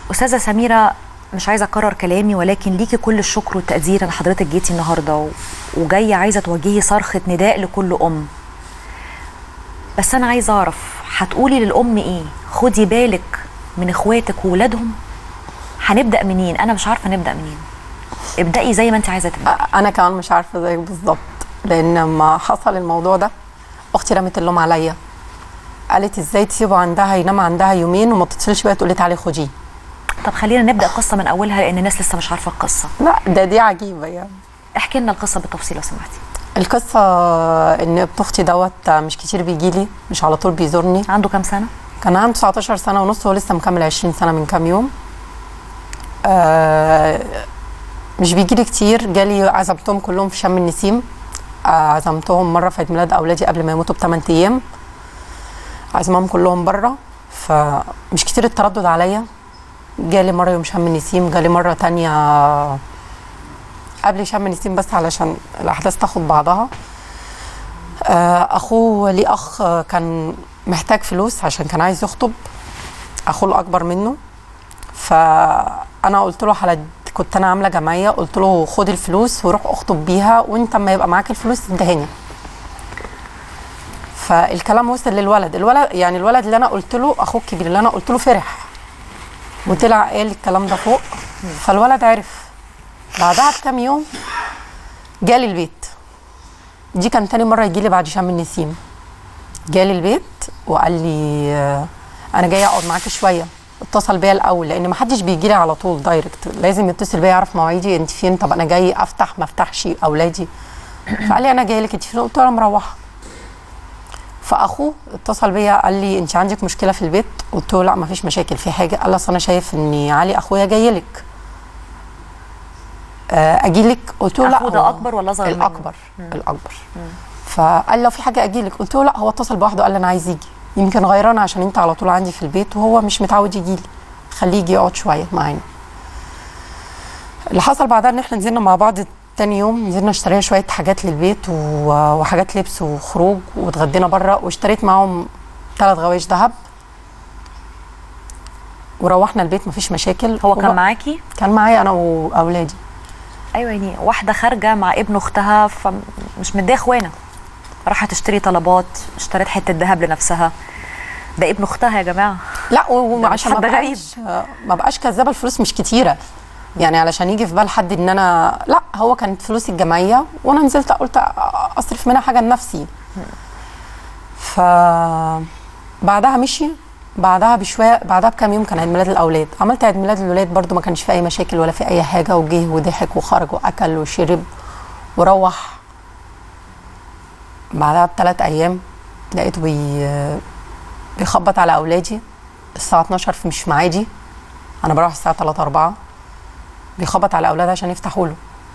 استاذه سميره مش عايزه اكرر كلامي ولكن ليكي كل الشكر والتقدير ان حضرتك جيتي النهارده و... وجايه عايزه توجهي صرخه نداء لكل ام بس انا عايزه اعرف هتقولي للام ايه خدي بالك من اخواتك وولادهم هنبدا منين انا مش عارفه نبدا منين ابدأي زي ما انت عايزه تبدأي انا كمان مش عارفه زيك بالظبط لان لما حصل الموضوع ده اختي رمت اللوم عليا قالت ازاي تسيبه عندها ينام عندها يومين وما تتصلش بيا تقول لي تعالي خديه طب خلينا نبدا القصه من اولها لان الناس لسه مش عارفه القصه لا ده دي عجيبه يعني احكي لنا القصه بالتفصيل لو سمحتي القصه ان ابن اختي دوت مش كتير بيجي لي مش على طول بيزورني عنده كام سنه كان عنده 19 سنه ونص هو لسه مكمل 20 سنه من كام يوم آه مش بيجي لي كتير جالي عزمتهم كلهم في شم النسيم آه عزمتهم مره في عيد ميلاد اولادي قبل ما يموتوا بثمان ايام عزمهم كلهم بره فمش كتير التردد عليا جالي مره يوم شم النسيم جالي مره تانية قبل شم النسيم بس علشان الاحداث تاخد بعضها آه اخوه ليه اخ كان محتاج فلوس عشان كان عايز يخطب اخوه الاكبر منه فانا قلت له على كنت انا عامله جمعيه قلت له خد الفلوس وروح اخطب بيها وانت اما يبقى معاك الفلوس ادهاني فالكلام وصل للولد الولد يعني الولد اللي انا قلت له اخوه الكبير اللي انا قلت له فرح وطلع قال الكلام ده فوق فالولد عرف بعدها بكام يوم جالي البيت دي كان تاني مره يجي لي بعد شم النسيم جالي البيت وقال لي انا جاي اقعد معاك شويه اتصل بيا الاول لان ما حدش بيجي لي على طول دايركت لازم يتصل بيا يعرف مواعيدي انت فين طب انا جاي افتح ما افتحش اولادي فقال لي انا جاي لك انت فين قلت له انا مروحه فاخوه اتصل بيا قال لي انت عندك مشكله في البيت قلت له لا ما فيش مشاكل في حاجه قال اصل انا شايف ان علي اخويا جاي لك اجي لك قلت له لا اخوه ده اكبر ولا اصغر الاكبر منه؟ الاكبر فقال لو في حاجه اجي لك قلت له لا هو اتصل بوحده قال لي انا عايز يجي يمكن غيران عشان انت على طول عندي في البيت وهو مش متعود يجي لي خليه يجي يقعد شويه معانا اللي حصل بعدها ان احنا نزلنا مع بعض تاني يوم نزلنا اشترينا شويه حاجات للبيت وحاجات لبس وخروج واتغدينا بره واشتريت معاهم ثلاث غوايش ذهب وروحنا البيت مفيش مشاكل هو كان معاكي كان معايا انا واولادي ايوه يعني واحده خارجه مع ابن اختها فمش مديه اخوانا راحت تشتري طلبات اشترت حته ذهب لنفسها ده ابن اختها يا جماعه لا وعشان ما بقاش ما بقاش كذابه الفلوس مش كتيره يعني علشان يجي في بال حد ان انا لا هو كانت فلوسي الجمعيه وانا نزلت قلت اصرف منها حاجه لنفسي ف بعدها مشي بعدها بشويه بعدها بكام يوم كان عيد ميلاد الاولاد عملت عيد ميلاد الاولاد برده ما كانش في اي مشاكل ولا في اي حاجه وجه وضحك وخرج واكل وشرب وروح بعدها بثلاث ايام لقيته بي بيخبط على اولادي الساعه 12 في مش معادي انا بروح الساعه 3 4 بيخبط على اولادي عشان يفتحوا له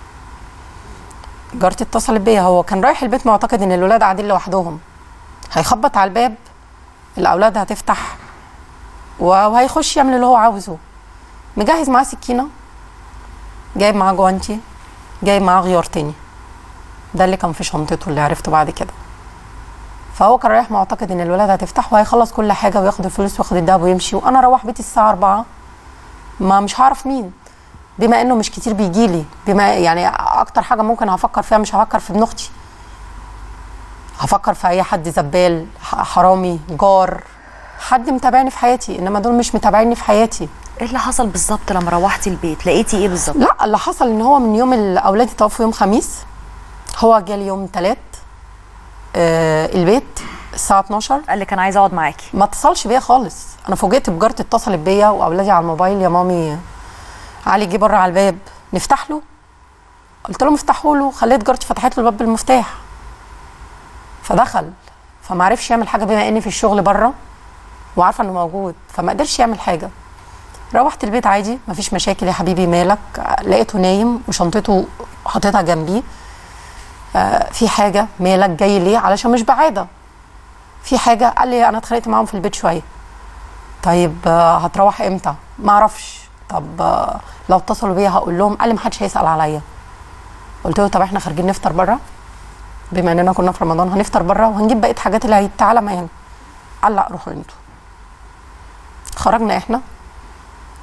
جارتي اتصلت بيا هو كان رايح البيت معتقد ان الاولاد قاعدين لوحدهم هيخبط على الباب الاولاد هتفتح وهيخش يعمل اللي هو عاوزه مجهز معاه سكينه جايب معاه جوانتي جايب معاه غيار تاني ده اللي كان في شنطته اللي عرفته بعد كده فهو كان رايح معتقد ان الولاد هتفتح وهيخلص كل حاجه وياخد الفلوس وياخد الدهب ويمشي وانا اروح بيتي الساعه 4 ما مش هعرف مين بما انه مش كتير بيجي لي بما يعني اكتر حاجه ممكن هفكر فيها مش هفكر في ابن اختي هفكر في اي حد زبال حرامي جار حد متابعني في حياتي انما دول مش متابعيني في حياتي ايه اللي حصل بالظبط لما روحتي البيت لقيتي ايه بالظبط لا اللي حصل ان هو من يوم الاولاد توفوا يوم خميس هو جالي يوم ثلاث آه البيت الساعه 12 قال لي كان عايز اقعد معاكي ما اتصلش بيا خالص انا فوجئت بجارتي اتصلت بيا واولادي على الموبايل يا مامي علي جه بره على الباب نفتح له قلت لهم افتحوا له خليت جارتي فتحت له الباب بالمفتاح فدخل فما عرفش يعمل حاجه بما اني في الشغل بره وعارفه انه موجود فما قدرش يعمل حاجه روحت البيت عادي مفيش مشاكل يا حبيبي مالك لقيته نايم وشنطته حاططها جنبيه آه في حاجه مالك جاي ليه علشان مش بعاده في حاجه قال لي انا اتخانقت معاهم في البيت شويه طيب آه هتروح امتى ما اعرفش طب آه لو اتصلوا بيا هقول لهم قال لي محدش هيسال عليا قلت له طب احنا خارجين نفطر بره بما اننا كنا في رمضان هنفطر بره وهنجيب بقيه حاجات العيد تعالى معانا قال لا روحوا انتوا خرجنا احنا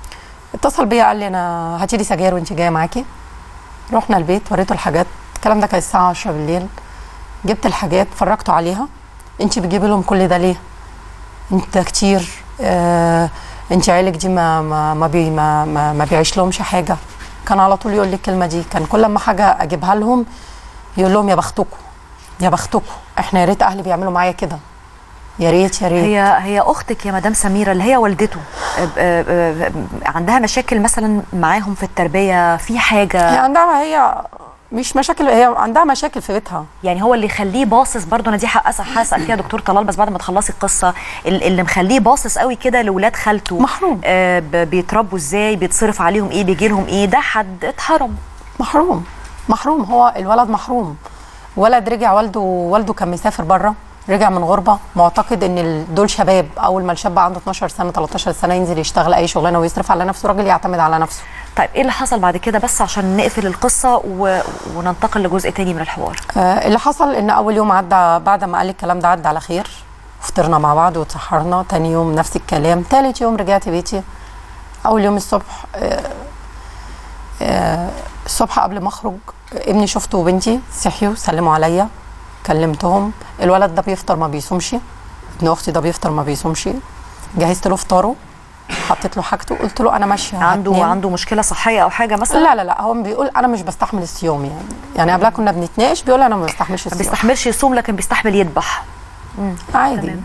اتصل بيا قال لي انا هاتي لي سجاير وانت جايه معاكي رحنا البيت وريته الحاجات الكلام ده كان الساعه 10 بالليل جبت الحاجات فرجته عليها انت بتجيبي لهم كل ده ليه انت كتير آه انت عيالك دي ما ما ما, بي ما, ما, ما بيعيش لهمش حاجه كان على طول يقول لي الكلمه دي كان كل ما حاجه اجيبها لهم يقول لهم يا بختكم يا بختكم احنا يا ريت اهلي بيعملوا معايا كده يا ريت يا ريت هي هي اختك يا مدام سميره اللي هي والدته آه، آه، آه، عندها مشاكل مثلا معاهم في التربيه في حاجه هي عندها هي مش مشاكل هي عندها مشاكل في بيتها يعني هو اللي يخليه باصص برضه انا دي حق اسال هسال فيها دكتور طلال بس بعد ما تخلصي القصه ال- اللي مخليه باصص قوي كده لاولاد خالته محروم. آه ب- بيتربوا ازاي بيتصرف عليهم ايه بيجي لهم ايه ده حد اتحرم محروم محروم هو الولد محروم ولد رجع والده والده كان مسافر بره رجع من غربه معتقد ان ال- دول شباب اول ما الشاب عنده 12 سنه 13 سنه ينزل يشتغل اي شغلانه ويصرف على نفسه راجل يعتمد على نفسه طيب ايه اللي حصل بعد كده بس عشان نقفل القصه و... وننتقل لجزء تاني من الحوار آه اللي حصل ان اول يوم عدى بعد ما قال لي الكلام ده عدى على خير فطرنا مع بعض واتسحرنا تاني يوم نفس الكلام تالت يوم رجعت بيتي اول يوم الصبح آه آه الصبح قبل ما اخرج آه، ابني شفته وبنتي صحيوا سلموا عليا كلمتهم الولد ده بيفطر ما بيصومش ابن اختي ده بيفطر ما بيصومش جهزت له فطاره حطيت له حاجته قلت له انا ماشيه عنده هتنام. عنده مشكله صحيه او حاجه مثلا لا لا لا هو بيقول انا مش بستحمل الصيام يعني يعني قبلها كنا بنتناقش بيقول انا ما بستحملش ما الصيام بيستحملش يصوم لكن بيستحمل يذبح عادي تمام.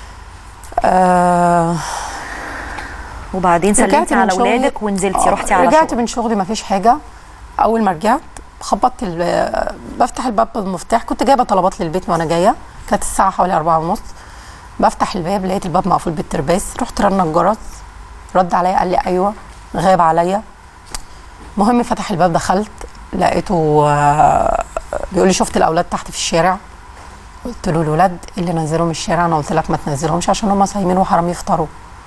آه وبعدين رجعت سلمتي من على شغلي- اولادك ونزلتي آه، رحتي على رجعت شغل. من شغلي ما فيش حاجه اول ما رجعت خبطت ال- بفتح الباب بالمفتاح كنت جايبه طلبات للبيت وانا جايه كانت الساعه حوالي أربعة ونص بفتح الباب لقيت الباب مقفول بالترباس رحت رن الجرس رد عليا قال لي ايوه غاب عليا المهم فتح الباب دخلت لقيته آه، بيقول لي شفت الاولاد تحت في الشارع قلت له الولاد إيه اللي نزلهم من الشارع انا قلت لك ما تنزلهمش عشان هم صايمين وحرام يفطروا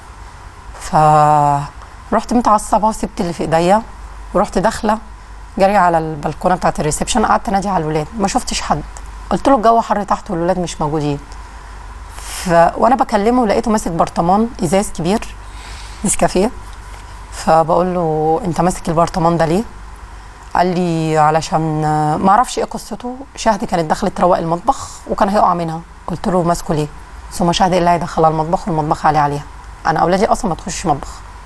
فرحت متعصبه وسبت اللي في ايديا ورحت داخله جري على البلكونه بتاعت الريسبشن قعدت انادي على الولاد ما شفتش حد قلت له الجو حر تحت والولاد مش موجودين ف... وانا بكلمه لقيته ماسك برطمان ازاز كبير نسكافيه فبقول له انت ماسك البرطمان ده ليه قال لي علشان آه، ما اعرفش ايه قصته شهد كانت دخلت تروق المطبخ وكان هيقع منها قلت له ماسكه ليه ثم شهد ايه اللي هيدخلها المطبخ والمطبخ عالي عليها انا اولادي اصلا ما تخشش مطبخ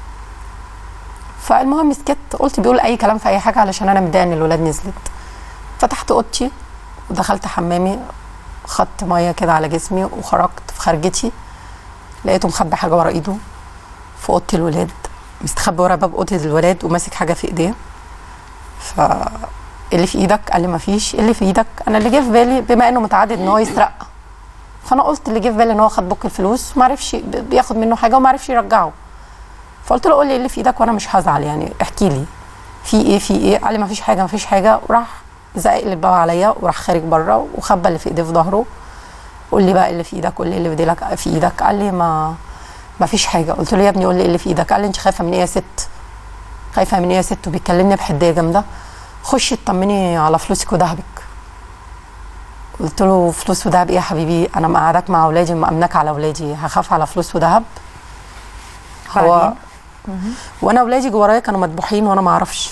فالمهم سكت قلت بيقول اي كلام في اي حاجه علشان انا متضايقه ان الولاد نزلت فتحت اوضتي ودخلت حمامي خدت ميه كده على جسمي وخرجت في خرجتي لقيته مخبي حاجه ورا ايده في اوضه الولاد مستخبي ورا باب اوضه الولاد وماسك حاجه في ايديه ف اللي في ايدك قال لي ما فيش اللي في ايدك انا اللي جه في بالي بما انه متعدد ان هو يسرق فانا قلت اللي جه في بالي ان هو خد بوك الفلوس وما عرفش بياخد منه حاجه وما عرفش يرجعه فقلت له قول لي إيه اللي في ايدك وانا مش هزعل يعني احكي لي في ايه في ايه قال لي ما فيش حاجه ما فيش حاجه وراح زقق لي الباب عليا وراح خارج بره وخبى اللي في ايديه في ظهره قول لي بقى اللي في ايدك قول لي اللي في ايدك في ايدك قال لي ما ما فيش حاجه قلت له يا ابني قول لي إيه اللي في ايدك قال لي انت خايفه من ايه يا ست خايفه من ايه يا ست وبيكلمني بحديه جامده خشي اطمني على فلوسك وذهبك قلت له فلوس وذهب ايه يا حبيبي انا مقعدك مع اولادي ومأمنك على اولادي هخاف على فلوس وذهب هو بعدين؟ وانا اولادي جوايا كانوا مذبوحين وانا ما اعرفش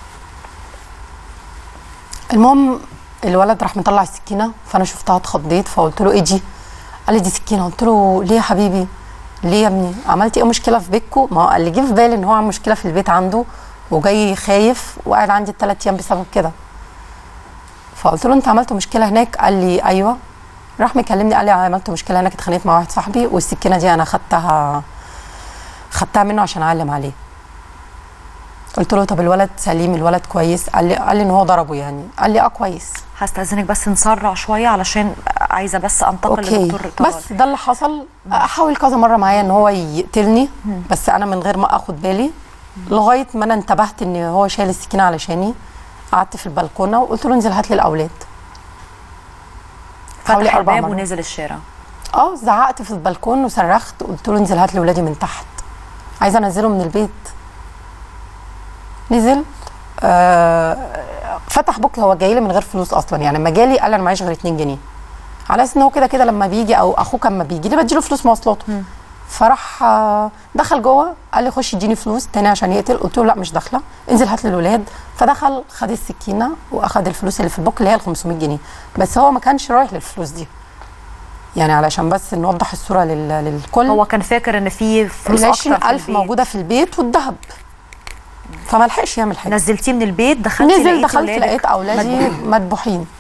المهم الولد راح مطلع السكينه فانا شفتها اتخضيت فقلت له ايه دي قال لي دي سكينه قلت له ليه يا حبيبي ليه يا ابني عملت ايه مشكله في بيتكم ما هو اللي جه في بالي ان هو عامل مشكله في البيت عنده وجاي خايف وقاعد عندي الثلاث ايام بسبب كده فقلت له انت عملت مشكله هناك قال لي ايوه راح مكلمني قال لي عملت مشكله هناك اتخانقت مع واحد صاحبي والسكينه دي انا خدتها خدتها منه عشان اعلم عليه قلت له طب الولد سليم الولد كويس قال لي قال لي ان هو ضربه يعني قال لي اه كويس هستأذنك بس نسرع شويه علشان عايزه بس انتقل اوكي لدكتور طلال بس ده اللي حصل حاول كذا مره معايا ان هو يقتلني بس انا من غير ما اخد بالي لغايه ما انا انتبهت ان هو شايل السكينه علشاني قعدت في البلكونه وقلت له انزل هات لي الاولاد حوالي فتح أربع الباب مرات. ونزل الشارع اه زعقت في البلكون وصرخت قلت له انزل هات لي ولادي من تحت عايزه انزله من البيت نزل آه فتح بوك هو جاي لي من غير فلوس اصلا يعني لما جالي قال انا معيش غير 2 جنيه على اساس ان هو كده كده لما بيجي او اخوك اما بيجي لي بديله فلوس مواصلاته فراح آه، دخل جوه قال لي خش اديني فلوس تاني عشان يقتل قلت له لا مش داخله انزل هات لي الولاد فدخل خد السكينه واخد الفلوس اللي في البوك اللي هي ال 500 جنيه بس هو ما كانش رايح للفلوس دي يعني علشان بس نوضح الصوره لل... للكل هو كان فاكر ان في فلوس ال اكتر في 20000 البيت. موجوده في البيت والذهب فما لحقش يعمل حاجه نزلتيه من البيت دخلتي نزل لقيتي دخلت ولادك لقيت اولادي مذبوحين. مذبوحين